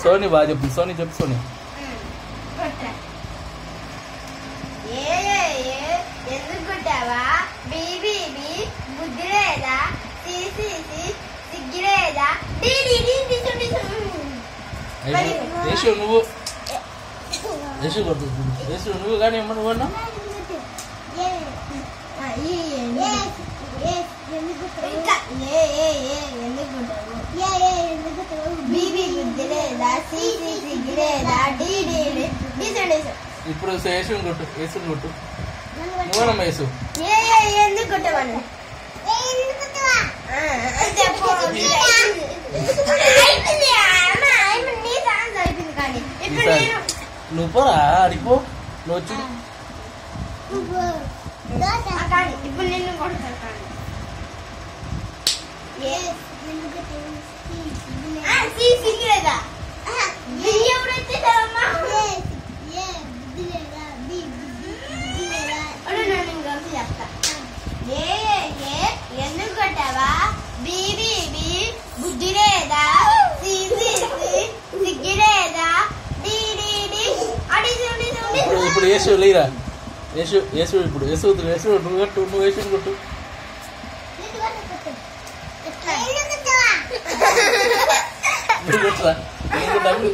సోని బాగా చెప్పు సోని చెప్పు సోని కొట్ట. ఏ ఏ ఏ ఎందుకు కొట్టావా బి బి బి బుద్ధి లేదా సి సి సి సిగ్గి లేదా డి డి డి డిసు డిసు అయిపో- యేసు నువ్వు యేసు కొట్టు యేసు నువ్వు కానీ ఏమన్నా నువ్వు అన్నా ఆ, ఈ ఎందుకు? ఇంకా ఏ ఏ ఏ ఎందుకు కొట్టావు బి బి బుద్ధి లేదా సి సి సిగ్గి లేదా డి డి డి డిసు డిసు ఇప్పుడు యేసు కొట్టు యేసు కొట్టు నువ్వనమ్మా యేసు ఏ ఏ ఎందుకు కొట్టమను చెప్పు అయిపోయింది అమ్మ అయిపోయింది నీ ఛాన్స్ అయిపోయింది కానీ ఇప్పుడు ఈసారి నేను నువ్వు పోరా అడిపో నువ్వు వచ్చి ఆ, కానీ ఇప్పుడు నిన్ను కొడతాను కానీ ఏ ఆ, సి సిగ్గులేదా బి ఎప్పుడు వచ్చేసావమ్మా అడు నేను ఇంకొకటి చెప్తా ఏ ఏ ఏ ఎందుకు కొట్టావా బి బి బి బుద్ధి లేదా సి సి సి సిగ్గి లేదా డి డి డి అడి చూడి చూడి ఇప్పుడు ఇప్పుడు యేసు లేరా యేసు యేసు ఇప్పుడు యేసు వద్దు, యేసు నువ్వు కొట్టు నువ్వు యేసుని కొట్టు నువ్వు కొట్టురా నువ్వు డబ్బులు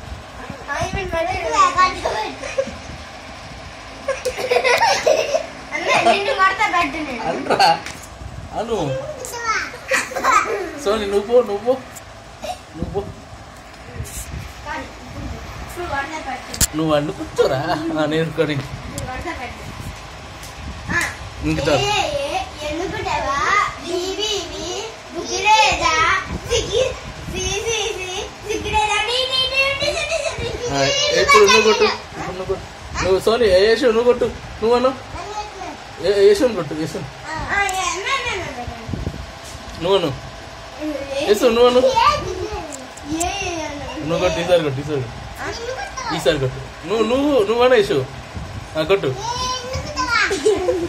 నిన్ను కొడతా పెట్టు నేను అనరా అను సోని నువ్వు పో నువ్వు పో నువ్వు పో కానీ ఇప్పుడు కొడతా పెట్టు నువ్వు వండు కూర్చోరా ఆ, నేర్చుకొని ఇప్పుడు కొడతా పెట్టు ఆ, ఇంకా చాలు. ఏ, ఏ, ఎందుకుంటావా బి బి బి బుద్ధి లేదా సిగ్గి సి సి సి సిగ్గి లేదా D D D D D D D D. ఆ, ఇప్పుడు నువ్వు కొట్టు ఇప్పుడు నువ్వు కొట్టు నువ్వు సోని యేసు నువ్వు కొట్టు నువ్వు అను యేసుని కొట్టు యేసు ఆ, ఏ, నా, నా, నా, నా, నా. నువ్వు అను యేసు నువ్వు అను ఏ, ఏ, ఏ, నా. నువ్వు కొట్టు ఈసారి కొట్టు ఈసారి కొట్టు. ఆ? ఈసారి కొట్టు నువ్వు నువ్వు నువ్వు అను యేసు ఆ, కొట్టు ఏ, ఎందుకుంటావా?